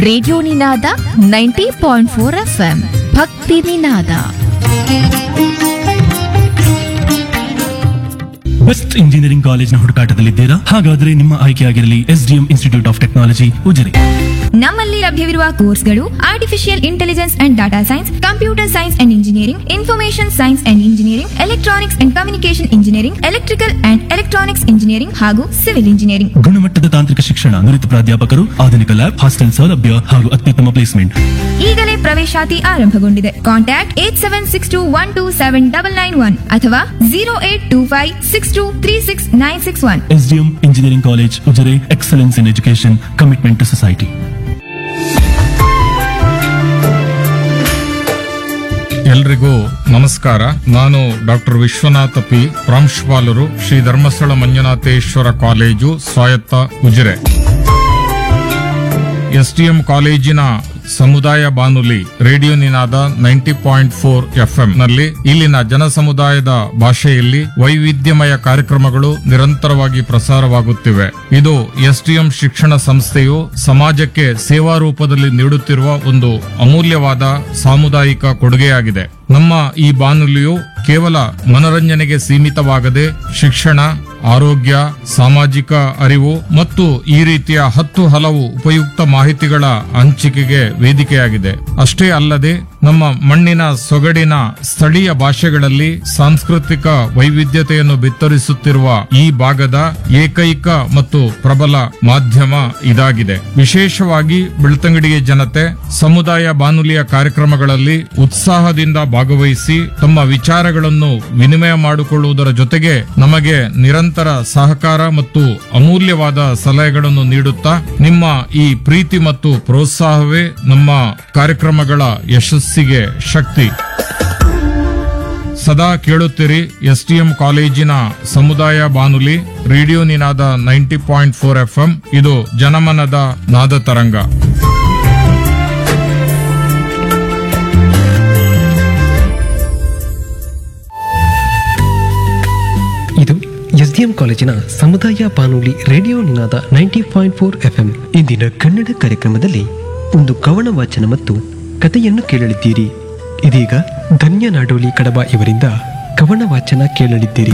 radio Ninada ninety point four F M Bhakti Ninada best engineering ಕಾಲೇಜ್ನ ಹುಡುಕಾಟದಲ್ಲಿದ್ದೀರಾ ಹಾಗಾದ್ರೆ ನಿಮ್ಮ ಆಯ್ಕೆಯಾಗಿರಲಿ SDM institute of technology Ujire ನಮ್ಮಲ್ಲಿ ಲಭ್ಯವಿರುವ ಕೋರ್ಸ್ಗಳು artificial intelligence and data science computer science and engineering information science and engineering electronics and communication engineering electrical and electronics engineering ಹಾಗೂ civil engineering ಗುಣಮಟ್ಟದ ತಾಂತ್ರಿಕ ಶಿಕ್ಷಣ ನುರಿತ ಪ್ರಾಧ್ಯಾಪಕರು ಆಧುನಿಕ ಲ್ಯಾಬ್ ಹಾಸ್ಟೆಲ್ ಸೌಲಭ್ಯ ಹಾಗೂ ಅತ್ಯುತ್ತಮ ಪ್ಲೇಸ್ಮೆಂಟ್ ಈಗಲೇ ಪ್ರವೇಶಾತಿ ಆರಂಭಗೊಂಡಿದೆ contact eight seven six two one two seven double nine one ಅಥವಾ zero eight two five six two three six nine six one SDM engineering college Ujire excellence in education commitment to society ಎಲ್ರಿಗೂ ನಮಸ್ಕಾರ ನಾನು doctor Vishwanath P ಪ್ರಾಂಶುಪಾಲರು Shri Dharmasthala Manjunatheshwara college ಸ್ವಾಯತ್ತ Ujire STM ಕಾಲೇಜಿನ ಸಮುದಾಯ ಬಾನುಲಿ radio Ninada ninety point four FM ನಲ್ಲಿ ಇಲ್ಲಿನ ಜನ ಸಮುದಾಯದ ಭಾಷೆಯಲ್ಲಿ ವೈವಿಧ್ಯಮಯ ಕಾರ್ಯಕ್ರಮಗಳು ನಿರಂತರವಾಗಿ ಪ್ರಸಾರವಾಗುತ್ತಿವೆ ಇದು ಎಸ್ಟಿಎಂ ಶಿಕ್ಷಣ ಸಂಸ್ಥೆಯು ಸಮಾಜಕ್ಕೆ ಸೇವಾ ರೂಪದಲ್ಲಿ ನೀಡುತ್ತಿರುವ ಒಂದು ಅಮೂಲ್ಯವಾದ ಸಾಮುದಾಯಿಕ ಕೊಡುಗೆಯಾಗಿದೆ ನಮ್ಮ ಈ ಬಾನುಲಿಯು ಕೇವಲ ಮನರಂಜನೆಗೆ ಸೀಮಿತವಾಗದೆ ಶಿಕ್ಷಣ ಆರೋಗ್ಯ ಸಾಮಾಜಿಕ ಅರಿವು ಮತ್ತು ಈ ರೀತಿಯ ಹತ್ತು ಹಲವು ಉಪಯುಕ್ತ ಮಾಹಿತಿಗಳ ಹಂಚಿಕೆಗೆ ವೇದಿಕೆಯಾಗಿದೆ ಅಷ್ಟೇ ಅಲ್ಲದೆ ನಮ್ಮ ಮಣ್ಣಿನ ಸೊಗಡಿನ ಸ್ಥಳೀಯ ಭಾಷೆಗಳಲ್ಲಿ ಸಾಂಸ್ಕೃತಿಕ ವೈವಿಧ್ಯತೆಯನ್ನು ಬಿತ್ತರಿಸುತ್ತಿರುವ ಈ ಭಾಗದ ಏಕೈಕ ಮತ್ತು ಪ್ರಬಲ ಮಾಧ್ಯಮ ಇದಾಗಿದೆ ವಿಶೇಷವಾಗಿ ಬೆಳ್ತಂಗಡಿಯ ಜನತೆ ಸಮುದಾಯ ಬಾನುಲಿಯ ಕಾರ್ಯಕ್ರಮಗಳಲ್ಲಿ ಉತ್ಸಾಹದಿಂದ ಭಾಗವಹಿಸಿ ತಮ್ಮ ವಿಚಾರಗಳನ್ನು ವಿನಿಮಯ ಮಾಡಿಕೊಳ್ಳುವುದರ ಜೊತೆಗೆ ನಮಗೆ ನಿರಂತರ ಸಹಕಾರ ಮತ್ತು ಅಮೂಲ್ಯವಾದ ಸಲಹೆಗಳನ್ನು ನೀಡುತ್ತಾ ನಿಮ್ಮ ಈ ಪ್ರೀತಿ ಮತ್ತು ಪ್ರೋತ್ಸಾಹವೇ ನಮ್ಮ ಕಾರ್ಯಕ್ರಮಗಳ ಯಶಸ್ಸಿಗೆ ಶಕ್ತಿ ಸದಾ ಕೇಳುತ್ತೀರಿ ಎಸ್ಟಿಎಂ ಕಾಲೇಜಿನ ಸಮುದಾಯ ಬಾನುಲಿ radio Ninada ninety point four FM ಇದು ಜನಮನದ ನಾದ ತರಂಗ ಇದು ಎಸ್ಡಿಎಂ ಕಾಲೇಜಿನ ಸಮುದಾಯ ಬಾನುಲಿ radio Ninada ninety point four FM ಇಂದಿನ ಕನ್ನಡ ಕಾರ್ಯಕ್ರಮದಲ್ಲಿ ಒಂದು ಕವನ ವಾಚನ ಮತ್ತು ಕಥೆಯನ್ನು ಕೇಳಲಿದ್ದೀರಿ ಇದೀಗ ಧನ್ಯ ನಾಡೋಲಿ ಕಡಬ ಇವರಿಂದ ಕವನ ವಾಚನ ಕೇಳಲಿದ್ದೀರಿ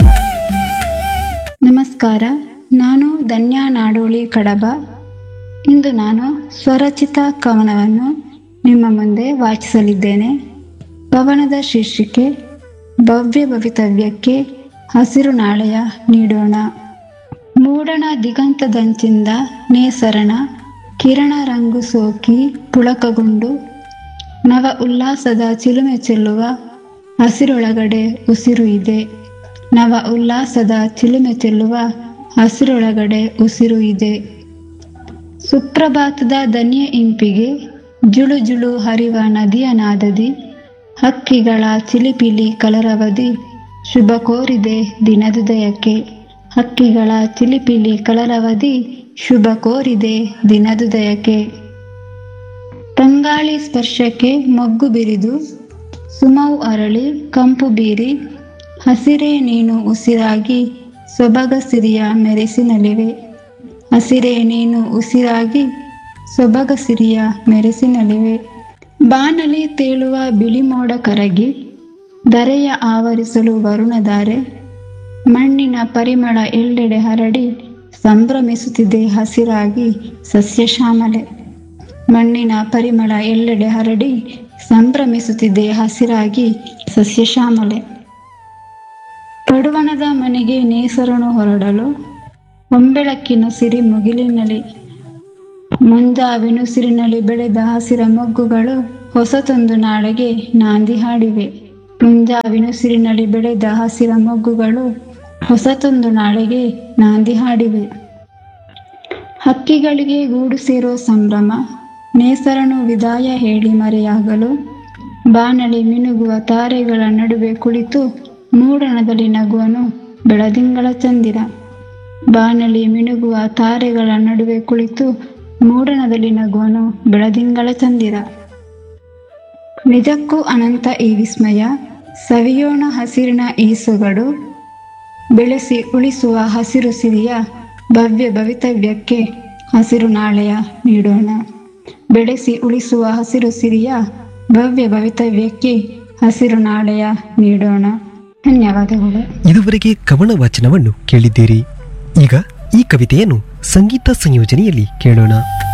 ನಮಸ್ಕಾರ ನಾನು ಧನ್ಯ ನಾಡೋಳಿ ಕಡಬ ಇಂದು ನಾನು ಸ್ವರಚಿತ ಕವನವನ್ನು ನಿಮ್ಮ ಮುಂದೆ ವಾಚಿಸಲಿದ್ದೇನೆ ಕವನದ ಶೀರ್ಷಿಕೆ ಭವ್ಯ ಭವಿತವ್ಯಕ್ಕೆ ಹಸಿರು ನಾಳೆಯ ನೀಡೋಣ ಮೂಡಣ ದಿಗಂತದಂಚಿಂದ ನೇಸರಣ ಕಿರಣ ರಂಗು ಸೋಕಿ ಪುಳಕಗೊಂಡು ನವ ಉಲ್ಲಾಸದ ಚಿಲುಮೆ ಚೆಲ್ಲುವ ಹಸಿರೊಳಗಡೆ ಉಸಿರು ಇದೆ ನವ ಉಲ್ಲಾಸದ ಚಿಲುಮೆ ಚೆಲ್ಲುವ ಹಸಿರೊಳಗಡೆ ಉಸಿರು ಇದೆ ಸುಪ್ರಭಾತದ ದನಿಯ ಇಂಪಿಗೆ ಜುಳು ಜುಳು ಹರಿವ ನದಿಯ ನಾದದಿ ಹಕ್ಕಿಗಳ ಚಿಲಿಪಿಲಿ ಕಲರವದಿ ಶುಭ ಕೋರಿದೆ ದಿನದುದಯಕ್ಕೆ ಹಕ್ಕಿಗಳ ಚಿಲಿಪಿಲಿ ಕಲರವದಿ ಶುಭ ಕೋರಿದೆ ದಿನದುದಯಕ್ಕೆ ತಂಗಾಳಿ ಸ್ಪರ್ಶಕ್ಕೆ ಮೊಗ್ಗು ಬಿರಿದು ಸುಮವು ಅರಳಿ ಕಂಪು ಬೀರಿ ಹಸಿರೇ ನೀನು ಉಸಿರಾಗಿ ಸೊಬಗ ಸಿರಿಯ ಮೆರೆಸಿನಲಿವೆ ಹಸಿರೇ ನೀನು ಉಸಿರಾಗಿ ಸೊಬಗ ಸಿರಿಯ ಮೆರೆಸಿನಲಿವೆ ಬಾನಲಿ ತೇಳುವ ಬಿಳಿ ಮೋಡ ಕರಗಿ ಧರೆಯ ಆವರಿಸಲು ವರುಣಧಾರೆ ಮಣ್ಣಿನ ಪರಿಮಳ ಎಲ್ಲೆಡೆ ಹರಡಿ ಸಂಭ್ರಮಿಸುತ್ತಿದೆ ಹಸಿರಾಗಿ ಸಸ್ಯಶ್ಯಾಮಲೆ ಮಣ್ಣಿನ ಪರಿಮಳ ಎಲ್ಲೆಡೆ ಹರಡಿ ಸಂಭ್ರಮಿಸುತ್ತಿದೆ ಹಸಿರಾಗಿ ಸಸ್ಯಶ್ಯಾಮಲೆ ಪಡುವಣದ ಮನೆಗೆ ನೇಸರನು ಹೊರಡಲು ಒಂಬೆಳಕಿನ ಸಿರಿ ಮುಗಿಲಿನಲ್ಲಿ ಮುಂಜಾವಿನುಸಿರಿನಲ್ಲಿ ಬೆಳೆದ ಹಸಿರ ಮೊಗ್ಗುಗಳು ಹೊಸತೊಂದು ನಾಳೆಗೆ ನಾಂದಿ ಹಾಡಿವೆ ಮುಂಜಾವಿನುಸಿರಿನಲ್ಲಿ ಬೆಳೆದ ಹಸಿರ ಮೊಗ್ಗುಗಳು ಹೊಸತೊಂದು ನಾಳೆಗೆ ನಾಂದಿ ಹಾಡಿವೆ ಹಕ್ಕಿಗಳಿಗೆ ಗೂಡು ಸೇರೋ ಸಂಭ್ರಮ ನೇಸರನು ವಿದಾಯ ಹೇಳಿ ಮರೆಯಾಗಲು ಬಾನಲಿ ಮಿನುಗುವ ತಾರೆಗಳ ನಡುವೆ ಕುಳಿತು ಮೂಡಣದಲ್ಲಿ ನಗುವನು ಬೆಳದಿಂಗಳ ಚಂದಿರ ಬಾನಲಿ ಮಿನುಗುವ ತಾರೆಗಳ ನಡುವೆ ಕುಳಿತು ಮೂಡಣದಲ್ಲಿ ನಗುವನು ಬೆಳದಿಂಗಳ ಚಂದಿರ ನಿಜಕ್ಕೂ ಅನಂತ ಈ ವಿಸ್ಮಯ ಸವಿಯೋಣ ಹಸಿರಿನ ಈ ಸೊಗಡು ಬೆಳೆಸಿ ಉಳಿಸುವ ಹಸಿರು ಸಿರಿಯ ಭವ್ಯ ಭವಿತವ್ಯಕ್ಕೆ ಹಸಿರು ನಾಳೆಯ ನೀಡೋಣ ಬೆಳೆಸಿ ಉಳಿಸುವ ಹಸಿರು ಸಿರಿಯ ಭವ್ಯ ಭವಿತವ್ಯಕ್ಕೆ ಹಸಿರು ನಾಳೆಯ ನೀಡೋಣ ಧನ್ಯವಾದಗಳು ಇದುವರೆಗೆ ಕವನ ವಾಚನವನ್ನು ಕೇಳಿದ್ದೀರಿ ಈಗ ಈ ಕವಿತೆಯನ್ನು ಸಂಗೀತ ಸಂಯೋಜನೆಯಲ್ಲಿ ಕೇಳೋಣ